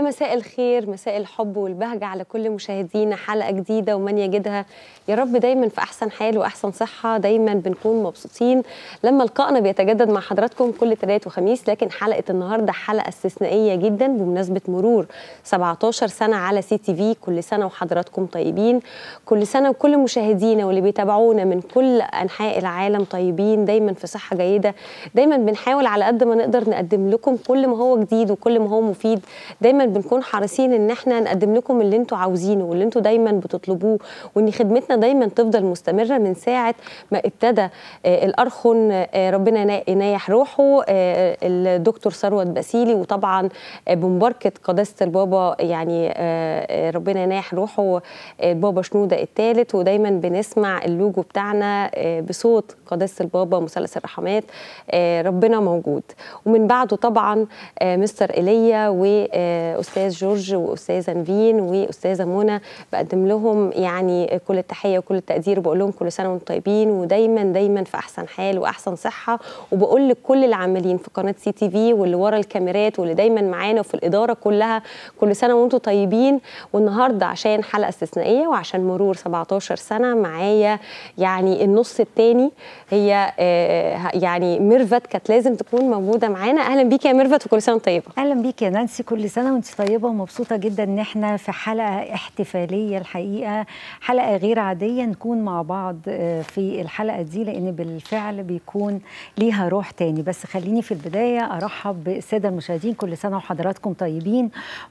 مساء الخير مساء الحب والبهجة على كل مشاهدينا حلقة جديدة ومن يجدها يا رب دايما في أحسن حال وأحسن صحة دايما بنكون مبسوطين لما لقائنا بيتجدد مع حضراتكم كل تلات وخميس لكن حلقة النهاردة حلقة استثنائية جدا بمناسبة مرور 17 سنة على سي تي في كل سنة وحضراتكم طيبين كل سنة وكل مشاهدينا واللي بيتابعونا من كل أنحاء العالم طيبين دايما في صحة جيدة دايما بنحاول على قد ما نقدر نقدم لكم كل ما هو جديد وكل ما هو مفيد دايما بنكون حريصين ان احنا نقدم لكم اللي انتوا عاوزينه واللي انتوا دايما بتطلبوه وان خدمتنا دايما تفضل مستمره من ساعه ما ابتدى آه الارخن آه ربنا ينايح روحه آه الدكتور ثروت باسيلي وطبعا آه بمباركه قداسه البابا يعني آه ربنا ينايح روحه البابا شنوده الثالث ودايما بنسمع اللوجو بتاعنا آه بصوت قداسه البابا مثلث الرحمات آه ربنا موجود ومن بعده طبعا آه مستر ايليا واستاذ جورج واستاذه نفين واستاذه منى بقدم لهم يعني كل التحيه وكل التقدير وبقول لهم كل سنه وانتم طيبين ودايما دايما في احسن حال واحسن صحه وبقول لكل العاملين في قناه سي تي في واللي ورا الكاميرات واللي دايما معانا وفي الاداره كلها كل سنه وانتم طيبين والنهارده عشان حلقه استثنائيه وعشان مرور 17 سنه معايا يعني النص الثاني هي يعني ميرفت كانت لازم تكون موجوده معانا اهلا بيك يا ميرفت وكل سنه طيبه اهلا بيك يا نانسي كل سنه وانت طيبه ومبسوطه جدا ان احنا في حلقه احتفاليه الحقيقه حلقه غير عاديه نكون مع بعض في الحلقه دي لان بالفعل بيكون ليها روح تاني بس خليني في البدايه ارحب بالساده المشاهدين كل سنه وحضراتكم طيبين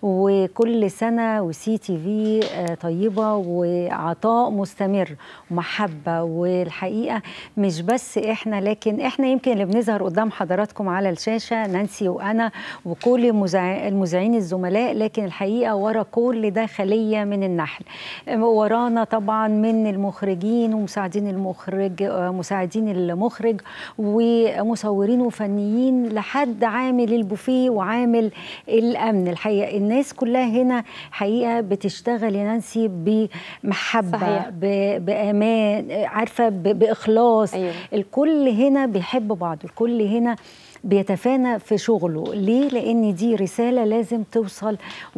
وكل سنه وسي تي في طيبه وعطاء مستمر ومحبه والحقيقه مش بس احنا لكن احنا يمكن اللي بنظهر قدام حضراتكم على الشاشه نانسي وانا وكل المذيعين الزملاء لكن الحقيقه ورا كل ده خليه من النحل ورانا طبعا من المخرجين ومساعدين المخرج مساعدين المخرج ومصورين وفنيين لحد عامل البوفيه وعامل الامن الحقيقه الناس كلها هنا حقيقه بتشتغل يا نانسي بمحبه صحيح. بامان عارفه باخلاص أيوة. الكل هنا بيحب بعض الكل هنا بيتفانى في شغله ليه لان دي رساله لازم توصل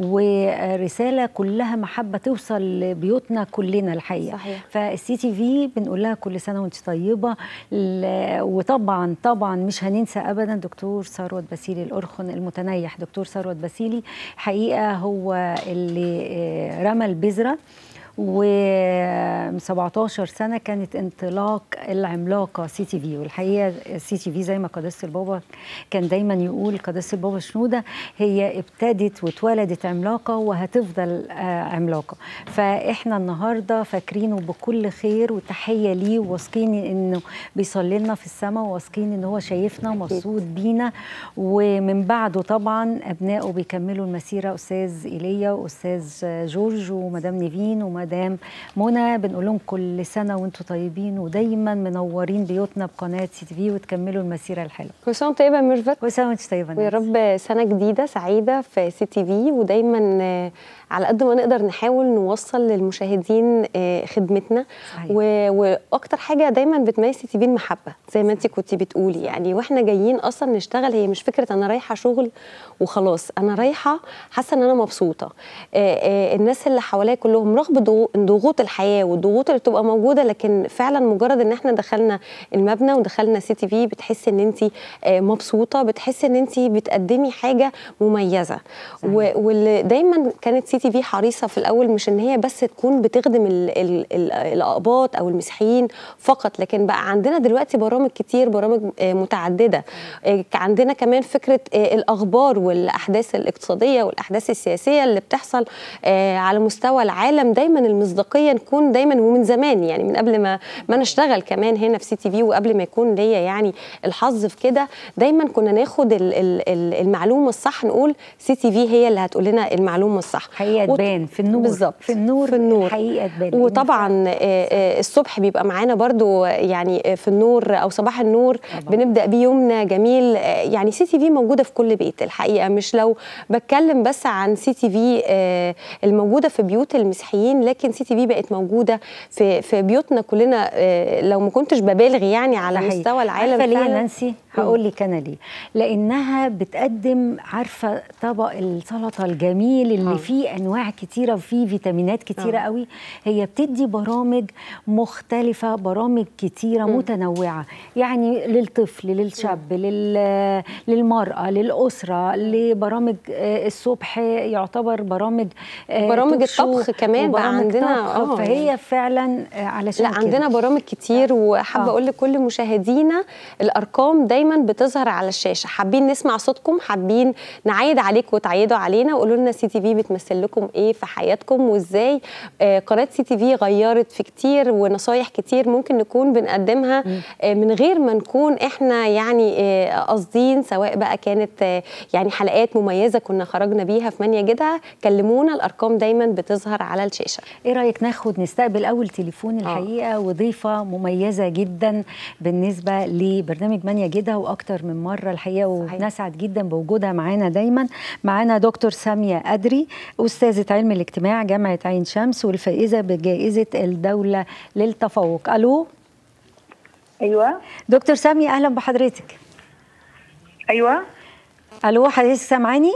ورساله كلها محبه توصل لبيوتنا كلنا الحقيقه صحيح. فالسي تي في بنقول لها كل سنه وانت طيبه وطبعا طبعا مش هننسى ابدا دكتور ثروت باسيلي الارخن المتنيح دكتور ثروت باسيلي حقيقه هو اللي رمى البذره و 17 سنه كانت انطلاق العملاقه سي تي في والحقيقه سي تي في زي ما قداسه البابا كان دايما يقول قداسه البابا شنوده هي ابتدت واتولدت عملاقه وهتفضل عملاقه فاحنا النهارده فاكرينه بكل خير وتحيه ليه وواثقين انه بيصلي لنا في السماء وواثقين ان هو شايفنا ومبسوط بينا ومن بعده طبعا ابنائه بيكملوا المسيره استاذ ايليا واستاذ جورج ومدام نيفين ومدام مدام منى بنقول لهم كل سنه وانتم طيبين ودايما منورين بيوتنا بقناه سي تي في وتكملوا المسيره الحلوه. كل سنه طيبه يا ميرفت. كل سنه وانت طيبه ويا رب سنه جديده سعيده في سي تي في ودايما على قد ما نقدر نحاول نوصل للمشاهدين خدمتنا صحيح. واكتر حاجه دايما بتميز سي تي في المحبه زي ما انت كنتي بتقولي يعني واحنا جايين اصلا نشتغل هي مش فكره انا رايحه شغل وخلاص انا رايحه حاسه ان انا مبسوطه الناس اللي حواليا كلهم رغم ضغوط الحياه والضغوط اللي بتبقى موجوده لكن فعلا مجرد ان احنا دخلنا المبنى ودخلنا سي تي في بتحسي ان انت مبسوطه بتحسي ان انت بتقدمي حاجه مميزه واللي دايما كانت سي تي في حريصه في الاول مش ان هي بس تكون بتخدم ال ال ال الاقباط او المسيحيين فقط لكن بقى عندنا دلوقتي برامج كتير برامج متعدده عندنا كمان فكره الاخبار والاحداث الاقتصاديه والاحداث السياسيه اللي بتحصل على مستوى العالم دايما المصداقيه نكون دايما ومن زمان يعني من قبل ما ما انا اشتغل كمان هنا في سي تي في وقبل ما يكون ليا يعني الحظ في كده دايما كنا ناخد المعلومه الصح نقول سي تي في هي اللي هتقول لنا المعلومه الصح حقيقه تبان في النور بالظبط في النور في النور حقيقه تبان وطبعا الصبح بيبقى معانا برضو يعني في النور او صباح النور طبعا. بنبدا بيه يومنا جميل يعني سي تي في موجوده في كل بيت الحقيقه مش لو بتكلم بس عن سي تي في الموجوده في بيوت المسيحيين لكن لكن سي تي في بقت موجوده في في بيوتنا كلنا آه، لو ما كنتش ببالغ يعني على ده حقيقي. مستوى العالم عارفه ليه يا فعلاً. نانسي هقول لك انا ليه لانها بتقدم عارفه طبق السلطه الجميل اللي آه. فيه انواع كتيره وفيه فيتامينات كتيره آه. قوي هي بتدي برامج مختلفه برامج كتيره متنوعه يعني للطفل للشاب لل... للمراه للاسره لبرامج آه، الصبح يعتبر برامج آه، برامج توك شو الطبخ كمان بقى وبرامج عندنا، طبخ. آه. فهي فعلا آه، علشان لا كده. عندنا برامج كتير وحابه آه. اقول لكل مشاهدينا الارقام دايما بتظهر على الشاشه حابين نسمع صوتكم حابين نعيد عليكم وتعيدوا علينا وقولوا لنا سي تي في بتمثل لكم ايه في حياتكم وازاي آه، قناه سي تي في غيرت في كتير ونصايح كتير ممكن نكون بنقدمها آه، من غير ما نكون احنا يعني آه، قاصدين سواء بقى كانت آه، يعني حلقات مميزه كنا خرجنا بيها في من يجدها كلمونا الارقام دايما بتظهر على الشاشه ايه رايك ناخد نستقبل اول تليفون الحقيقه وضيفه مميزه جدا بالنسبه لبرنامج من يجدها واكتر من مره الحقيقه صحيح. ونسعد جدا بوجودها معانا دايما معانا دكتور ساميه ادري استاذه علم الاجتماع جامعه عين شمس والفائزه بجائزه الدوله للتفوق الو ايوه دكتور ساميه اهلا بحضرتك ايوه الو حضرتك سامعاني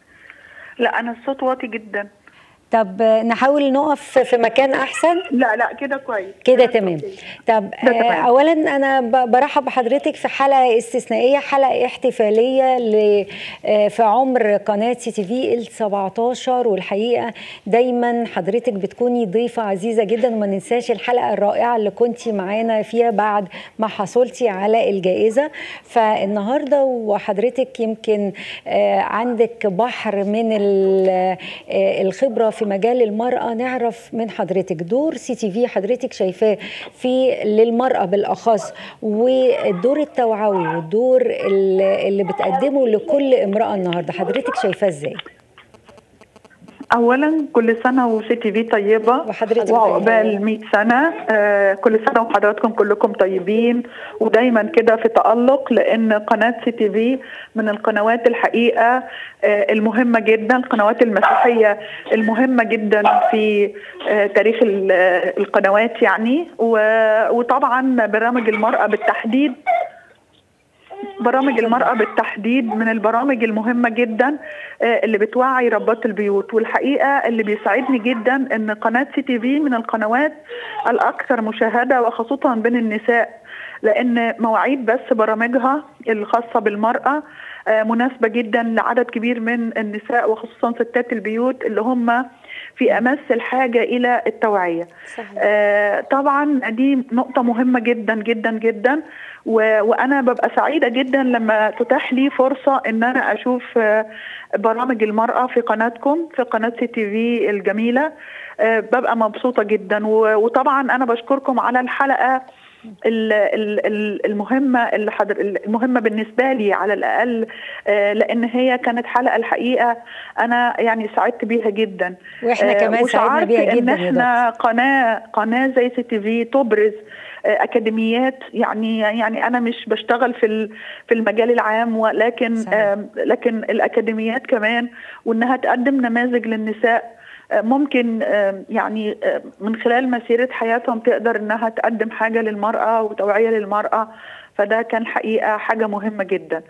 لا انا الصوت واطي جدا طب نحاول نقف في مكان احسن لا لا كده كويس كده تمام طب ده تمام. آه اولا انا ب- برحب بحضرتك في حلقه استثنائيه حلقه احتفاليه ل آه، في عمر قناه سي تي في ال 17 والحقيقه دايما حضرتك بتكوني ضيفه عزيزه جدا وما ننساش الحلقه الرائعه اللي كنتي معانا فيها بعد ما حصلتي على الجائزه فالنهارده وحضرتك يمكن آه، عندك بحر من ال- آه، الخبره في مجال المراه نعرف من حضرتك دور سي تي في حضرتك شايفاه في للمراه بالاخص والدور التوعوي والدور اللي اللي بتقدمه لكل امراه النهارده حضرتك شايفاه ازاي؟ اولا كل سنه وسي تي في طيبه وحضرتك وعقبال طيبة. 100 سنه آه كل سنه وحضراتكم كلكم طيبين ودايما كده في تالق لان قناه سي تي في من القنوات الحقيقه آه المهمه جدا القنوات المسيحيه المهمه جدا في آه تاريخ ال- آه، القنوات يعني و- وطبعا برامج المراه بالتحديد برامج المرأة بالتحديد من البرامج المهمة جدا آه، اللي بتوعي ربات البيوت والحقيقة اللي بيساعدني جدا ان قناة سي تي في من القنوات الأكثر مشاهدة وخاصة بين النساء لأن مواعيد بس برامجها الخاصة بالمرأة آه، مناسبة جدا لعدد كبير من النساء وخصوصا ستات البيوت اللي هم في أمس الحاجة إلى التوعية صحيح. آه، طبعا دي نقطة مهمة جدا جدا جدا و- وأنا ببقى سعيدة جدا لما تتاح لي فرصة إن أنا أشوف آه، برامج المرأة في قناتكم في قناة سي تي في الجميلة آه، ببقى مبسوطة جدا و- وطبعا أنا بشكركم على الحلقة ال- ال- ال- المهمة اللي حضر المهمة بالنسبة لي على الأقل آه، لأن هي كانت حلقة الحقيقة أنا يعني سعدت بيها جدا واحنا آه، كمان سعدنا وشعرت بيها ان جدا يا احنا قناه قناه زي سي تي في تبرز آه، اكاديميات يعني يعني انا مش بشتغل في ال- في المجال العام ولكن صحيح. آم، لكن الاكاديميات كمان وانها تقدم نماذج للنساء آه، ممكن آم، يعني آه، من خلال مسيره حياتهم تقدر انها تقدم حاجه للمراه وتوعيه للمراه فده كان حقيقه حاجه مهمه جدا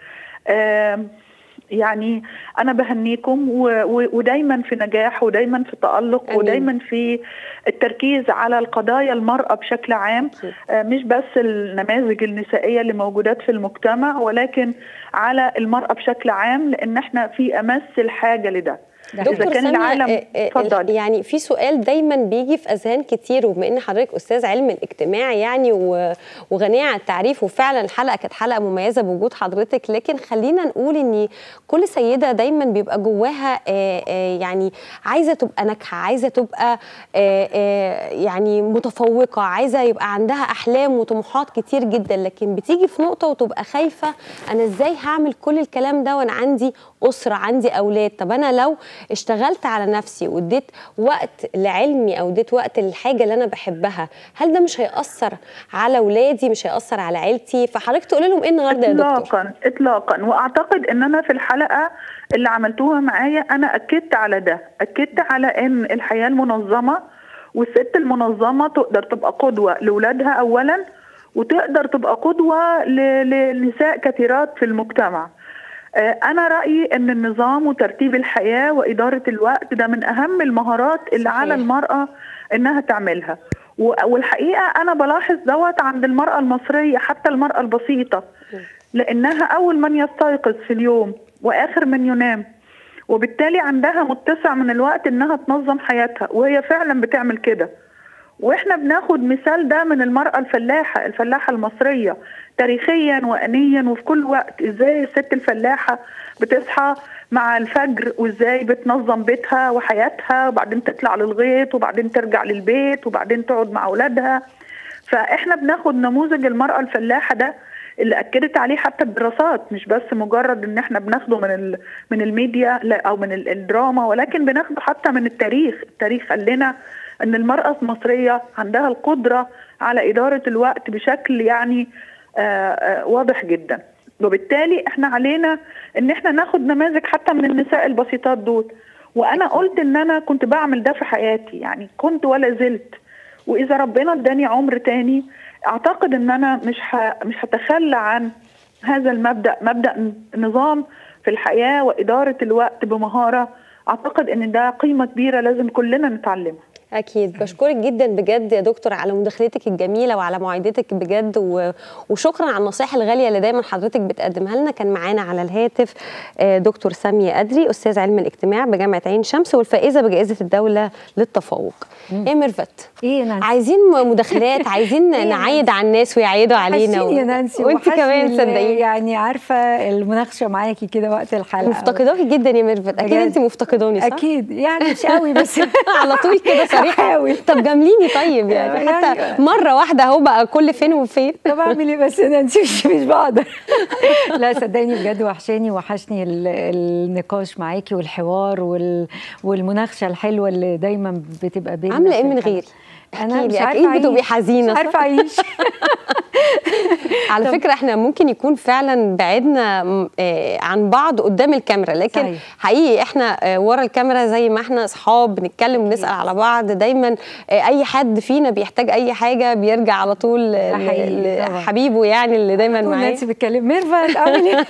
آم، يعني انا بهنيكم و- و- ودايما في نجاح ودايما في تالق آمين. ودايما في التركيز على القضايا المراه بشكل عام أكيد. آه، مش بس النماذج النسائيه اللي موجودات في المجتمع ولكن على المراه بشكل عام لان احنا في امس الحاجه لده ده إذا دكتور كان سامية العالم- آه، آه، اتفضلي. يعني في سؤال دايما بيجي في اذهان كتير وبما ان حضرتك استاذ علم الاجتماع يعني و- وغنيه عن التعريف وفعلا الحلقه كانت حلقه مميزه بوجود حضرتك لكن خلينا نقول ان كل سيده دايما بيبقى جواها آه، آه، يعني عايزه تبقى ناجحه عايزه تبقى آه، آه، يعني متفوقه عايزه يبقى عندها احلام وطموحات كتير جدا لكن بتيجي في نقطه وتبقى خايفه انا ازاي هعمل كل الكلام ده وانا عندي اسره عندي اولاد طب انا لو اشتغلت على نفسي واديت وقت لعلمي او اديت وقت للحاجه اللي انا بحبها هل ده مش هياثر على اولادي مش هياثر على عيلتي فحضرتك تقول لهم ايه النهارده يا دكتور اطلاقا اطلاقا واعتقد ان انا في الحلقه اللي عملتوها معايا انا اكدت على ده اكدت على ان الحياه المنظمه والست المنظمه تقدر تبقى قدوه لاولادها اولا وتقدر تبقى قدوه ل- لنساء كثيرات في المجتمع آه، أنا رأيي أن النظام وترتيب الحياة وإدارة الوقت ده من أهم المهارات اللي على صحيح. المرأة إنها تعملها و- والحقيقة أنا بلاحظ دوت عند المرأة المصرية حتى المرأة البسيطة لأنها أول من يستيقظ في اليوم وآخر من ينام وبالتالي عندها متسع من الوقت إنها تنظم حياتها وهي فعلا بتعمل كده واحنا بناخد مثال ده من المرأة الفلاحة الفلاحة المصرية تاريخيا وأنيا وفي كل وقت ازاي الست الفلاحة بتصحى مع الفجر وازاي بتنظم بيتها وحياتها وبعدين تطلع للغيط وبعدين ترجع للبيت وبعدين تقعد مع أولادها فاحنا بناخد نموذج المرأة الفلاحة ده اللي اكدت عليه حتى الدراسات مش بس مجرد ان احنا بناخده من ال- من الميديا لا او من ال- الدراما ولكن بناخده حتى من التاريخ التاريخ قال لنا ان المرأة المصرية عندها القدرة على إدارة الوقت بشكل يعني آه، آه، واضح جدا وبالتالي احنا علينا ان احنا ناخد نماذج حتى من النساء البسيطات دول وانا قلت ان انا كنت بعمل ده في حياتي يعني كنت ولا زلت واذا ربنا اداني عمر تاني اعتقد ان انا مش ه... مش هتخلى عن هذا المبدا مبدا نظام في الحياه واداره الوقت بمهاره اعتقد ان ده قيمه كبيره لازم كلنا نتعلمها اكيد بشكرك جدا بجد يا دكتور على مداخلتك الجميله وعلى معايدتك بجد و... وشكرا على النصائح الغاليه اللي دايما حضرتك بتقدمها لنا كان معانا على الهاتف آه، دكتور ساميه ادري استاذ علم الاجتماع بجامعه عين شمس والفائزه بجائزه الدوله للتفوق ايه ميرفت ايه يا نانسي عايزين مداخلات عايزين إيه يا نعيد على الناس ويعيدوا علينا وحشتيني يا نانسي وانت وحشني كمان ال- صدقيني يعني عارفه المناقشه معاكي كده وقت الحلقه مفتقداكي جدا يا ميرفت اكيد بجد. انت مفتقداني صح اكيد يعني مش قوي بس على طول كده صريحه هحاول. طب جامليني طيب يعني يعني- حتى مره واحده اهو بقى كل فين وفين طب اعمل ايه بس انا مش مش بقدر لا صدقني بجد وحشاني وحشني ال- النقاش معاكي والحوار وال والمناقشه الحلوه اللي دايما بتبقى بيننا عامله في ايه من الحلقة. غيري انا احكي مش لي عارفه اكيد بتبقي أعيش. حزينه مش صح؟ عارفه اعيش على فكره احنا ممكن يكون فعلا بعدنا م- آه، عن بعض قدام الكاميرا لكن صحيح. حقيقي احنا آه، ورا الكاميرا زي ما احنا اصحاب بنتكلم ونسال على بعض دايما آه، اي حد فينا بيحتاج اي حاجه بيرجع على طول ده ل- حقيقي طبعاً. لحبيبه يعني اللي دايما طول معاه نانسي بتكلم ميرفت اعمل ايه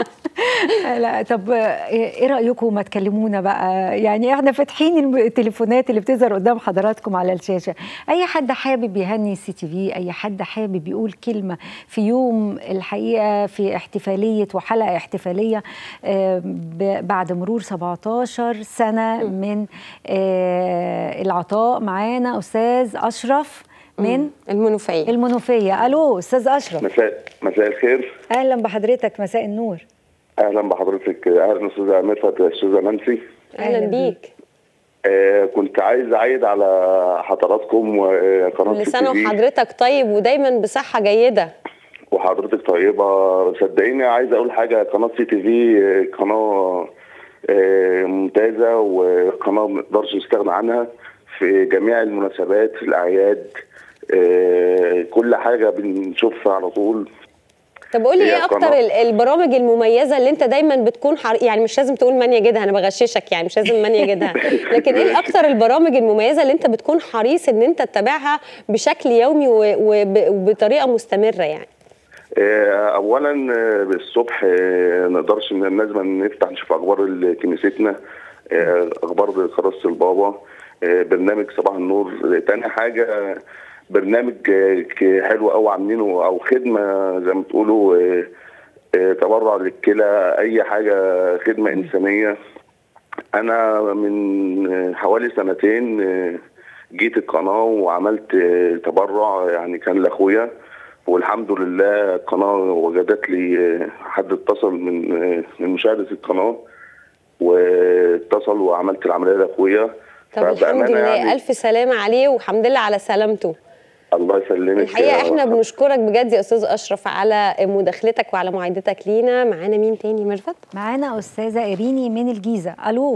لا طب ايه رايكم ما تكلمونا بقى يعني احنا فاتحين الم- التليفونات اللي بتظهر قدام حضراتكم على الشاشه اي حد حابب يهني السي تي في اي حد حابب يقول كلمه في يوم الحقيقه في احتفاليه وحلقه احتفاليه آه، ب- بعد مرور 17 سنه من آه، العطاء معانا استاذ اشرف من المنوفيه المنوفيه الو استاذ اشرف مساء مساء الخير اهلا بحضرتك مساء النور اهلا بحضرتك اهلا استاذه ميرفت استاذه نانسي اهلا أهلاً بيك آه كنت عايز اعيد على حضراتكم وقناه كل سنه التي في وحضرتك طيب ودايما بصحه جيده وحضرتك طيبه صدقيني عايز اقول حاجه قناه سي تي في آه، قناه آه، ممتازه وقناه ما نقدرش نستغنى عنها في جميع المناسبات في الاعياد آه، كل حاجه بنشوفها على طول طب قولي هي ايه اكتر قناة- ال- البرامج المميزه اللي انت دايما بتكون حر... يعني مش لازم تقول من يجدها انا بغششك يعني مش لازم من يجدها لكن ايه اكتر البرامج المميزه اللي انت بتكون حريص ان انت تتابعها بشكل يومي و- وب- وبطريقه مستمره يعني آه، اولا آه، الصبح آه، نقدرش ان لازم نفتح نشوف اخبار ال- كنيستنا آه، اخبار قداسه البابا آه، برنامج صباح النور آه، تاني حاجه آه، برنامج آه، ك- حلو قوي عاملينه او خدمه زي ما تقولوا آه، آه، تبرع للكلى اي حاجه خدمه انسانيه انا من آه، حوالي سنتين آه، جيت القناه وعملت آه، تبرع يعني كان لاخويا والحمد لله القناه وجدت لي آه، حد اتصل من آه، من مشاهده القناه واتصل وعملت العمليه لاخويا طب الحمد فبأمانة لله يعني الف سلامه عليه والحمد لله على سلامته الله يسلمك الحقيقه يا احنا بنشكرك بجد يا استاذ اشرف على مداخلتك وعلى معايدتك لينا معانا مين تاني ميرفت معانا استاذه ايريني من الجيزه الو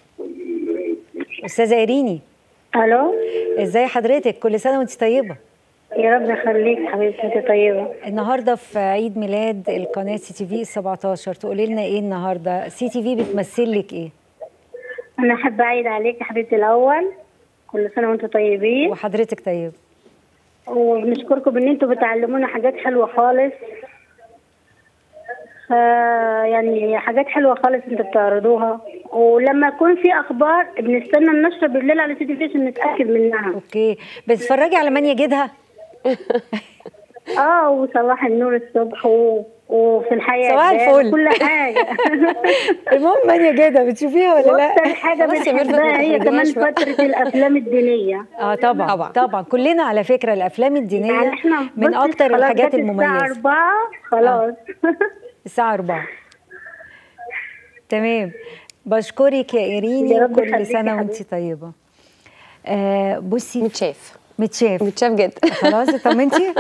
استاذه ايريني الو ازاي حضرتك كل سنه وانت طيبه يا رب يخليك حبيبتي انت طيبه النهارده في عيد ميلاد القناه سي تي في 17 تقولي لنا ايه النهارده سي تي في بتمثل لك ايه انا احب اعيد عليك يا حبيبتي الاول كل سنة وانتم طيبين وحضرتك طيب وبنشكركم ان انتم بتعلمونا حاجات حلوة خالص ف يعني حاجات حلوة خالص انتوا بتعرضوها ولما يكون في اخبار بنستنى النشرة بالليل على سي تي في عشان نتأكد منها اوكي بتتفرجي على من يجدها اه وصباح النور الصبح و... وفي الحياة صباح إعداد الفل. وكل حاجة المهم من يجدها بتشوفيها ولا لا واكتر حاجة خلاص يا ميرفت، بنحبها ما هي كمان تحرجناش بقى. فترة الافلام الدينية اه طبعا طبعا. طبعا طبعا كلنا على فكره الافلام الدينيه يعني احنا من بصي اكتر خلاص الحاجات جت الساعة المميزه 4 خلاص الساعه 4 تمام بشكرك يا ايريني يا رب وكل يخليكي سنه يا وانت حبيبتي. طيبه آه بصي متشاف متشاف متشاف جدا خلاص طمنتي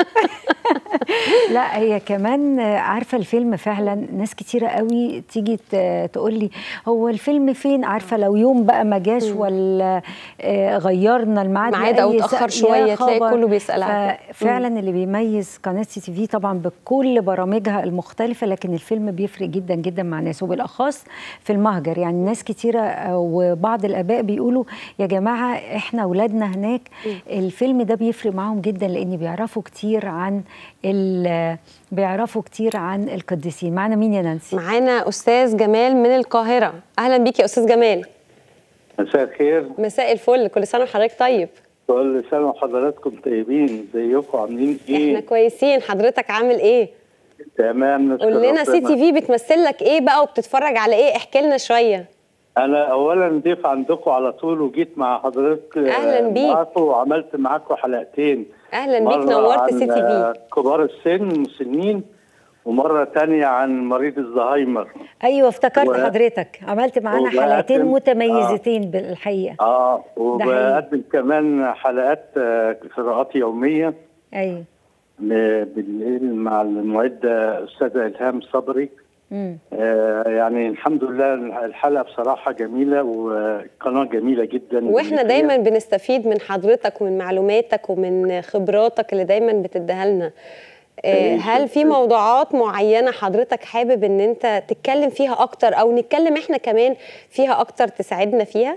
لا هي كمان عارفه الفيلم فعلا ناس كتيره قوي تيجي تقول لي هو الفيلم فين عارفه لو يوم بقى ما جاش ولا آه، غيرنا الميعاد ميعاد أو لأي اتأخر سا- شوية يا تلاقي خبر. كله بيسأل على كده. ففعلا اللي بيميز قناه سي تي في طبعا بكل برامجها المختلفه لكن الفيلم بيفرق جدا جدا مع الناس وبالاخص في المهجر يعني ناس كتيره آه، وبعض الاباء بيقولوا يا جماعه احنا اولادنا هناك الفيلم ده بيفرق معاهم جدا لان بيعرفوا كتير عن ال- بيعرفوا كتير عن القديسين معانا مين يا نانسي معانا استاذ جمال من القاهره اهلا بيك يا استاذ جمال مساء الخير مساء الفل كل سنه وحضرتك طيب كل سنة وحضراتكم طيبين ازيكم عاملين احنا ايه؟ كويسين حضرتك عامل ايه تمام نشكر قول لنا سي ربنا. تي في بتمثل لك ايه بقى وبتتفرج على ايه احكي لنا شويه أنا أولا ضيف عندكم على طول وجيت مع حضرتك آه، أهلاً بيك. معاكم وعملت معاكم حلقتين اهلا بيك مرة نورت عن سي تي آه، في كبار السن المسنين ومرة تانية عن مريض الزهايمر ايوه افتكرت و- حضرتك عملت معانا وبقدم- حلقتين متميزتين بالحقيقه اه حقيقي. وبقدم كمان حلقات آه، قراءات يومية ايوه م- بالليل مع المعدة أستاذة إلهام صبري امم آه، يعني الحمد لله الحلقه بصراحه جميله وقناه جميله جدا واحنا دايما بنستفيد من حضرتك ومن معلوماتك ومن خبراتك اللي دايما بتديها لنا آه، هل في موضوعات معينه حضرتك حابب ان انت تتكلم فيها اكتر او نتكلم احنا كمان فيها اكتر تساعدنا فيها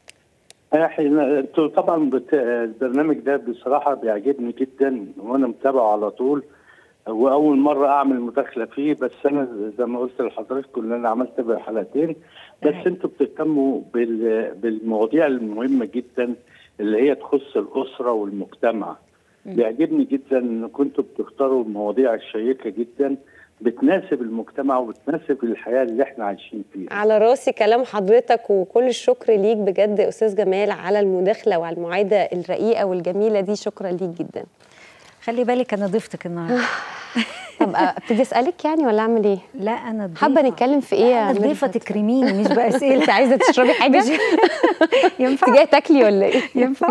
احنا انتوا طبعا بت... البرنامج ده بصراحه بيعجبني جدا وانا متابعه على طول واول مره اعمل مداخله فيه بس انا زي ما قلت لحضرتك ان انا عملت حلقتين بس أيوة. انتوا بتهتموا بال... بالمواضيع المهمه جدا اللي هي تخص الاسره والمجتمع بيعجبني جدا ان كنتوا بتختاروا المواضيع الشيقه جدا بتناسب المجتمع وبتناسب الحياه اللي احنا عايشين فيها على راسي كلام حضرتك وكل الشكر ليك بجد يا استاذ جمال على المداخله وعلى المعايده الرقيقه والجميله دي شكرا ليك جدا خلي بالك انا ضيفتك النهارده طب ابتدي اسالك يعني ولا اعمل ايه لا انا الضيفة. حابه نتكلم في ايه يا انا الضيفه ميرفت؟ تكرميني مش باسئله انت عايزه تشربي حاجه ينفع انت جايه تاكلي ولا ايه ينفع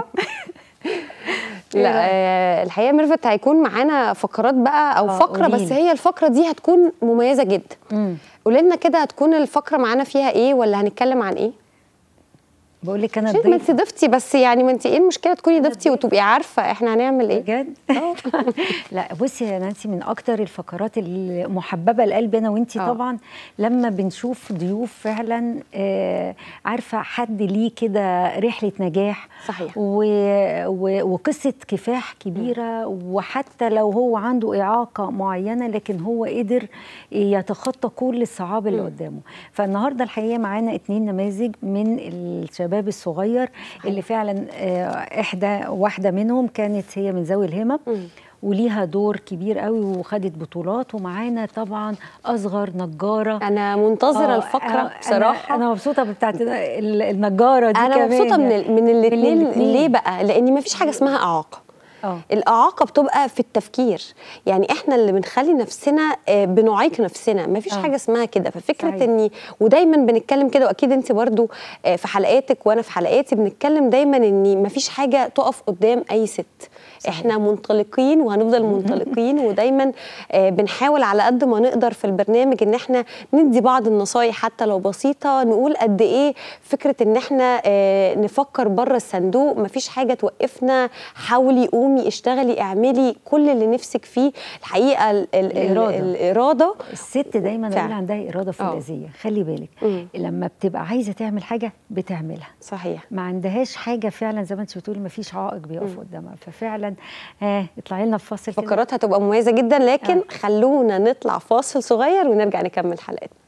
لا آه، الحقيقه ميرفت هيكون معانا فقرات بقى او آه، فقره قوليلي. بس هي الفقره دي هتكون مميزه جدا مم. قولي لنا كده هتكون الفقره معانا فيها ايه ولا هنتكلم عن ايه بقول لك انا شيء ما انت الضيفه ضفتي بس يعني ما انت ايه المشكله تكوني ضفتي وتبقي عارفه احنا هنعمل ايه بجد لا بصي يا نانسي من اكتر الفقرات المحببه لقلبي انا وانتي آه. طبعا لما بنشوف ضيوف فعلا آه عارفه حد ليه كده رحله نجاح صحيح. و و وقصه كفاح كبيره وحتى لو هو عنده اعاقه معينه لكن هو قدر يتخطى كل الصعاب اللي قدامه فالنهارده الحقيقه معانا اتنين نماذج من الشباب الصغير اللي فعلا آه، احدى واحده منهم كانت هي من ذوي الهمم وليها دور كبير قوي وخدت بطولات ومعانا طبعا اصغر نجاره انا منتظره آه، الفقره آه، بصراحه انا, أنا مبسوطه بتاعت ال- النجاره دي انا كمان مبسوطه من يعني. ال- من الاثنين الاتنين. ليه بقى لان ما فيش حاجه اسمها اعاقه اه الاعاقه بتبقى في التفكير يعني احنا اللي بنخلي نفسنا آه، بنعيق نفسنا ما فيش آه. حاجه اسمها كده ففكره صحيح. اني ودايما بنتكلم كده واكيد انت برضو آه، في حلقاتك وانا في حلقاتي بنتكلم دايما ان ما فيش حاجه تقف قدام اي ست احنا منطلقين وهنفضل منطلقين ودايما آه، بنحاول على قد ما نقدر في البرنامج ان احنا ندي بعض النصايح حتى لو بسيطه نقول قد ايه فكره ان احنا آه، نفكر بره الصندوق مفيش حاجه توقفنا حاولي قومي قومي اشتغلي اعملي كل اللي نفسك فيه الحقيقه ال ال الإرادة. ال الاراده الست دايما فعلا. اقول عندها اراده فولاذيه خلي بالك مم. لما بتبقى عايزه تعمل حاجه بتعملها صحيح ما عندهاش حاجه فعلا زي ما انت بتقولي ما فيش عائق بيقف قدامها ففعلا آه اطلعي لنا في فاصل كده. فقرات هتبقى مميزه جدا لكن آه. خلونا نطلع فاصل صغير ونرجع نكمل حلقتنا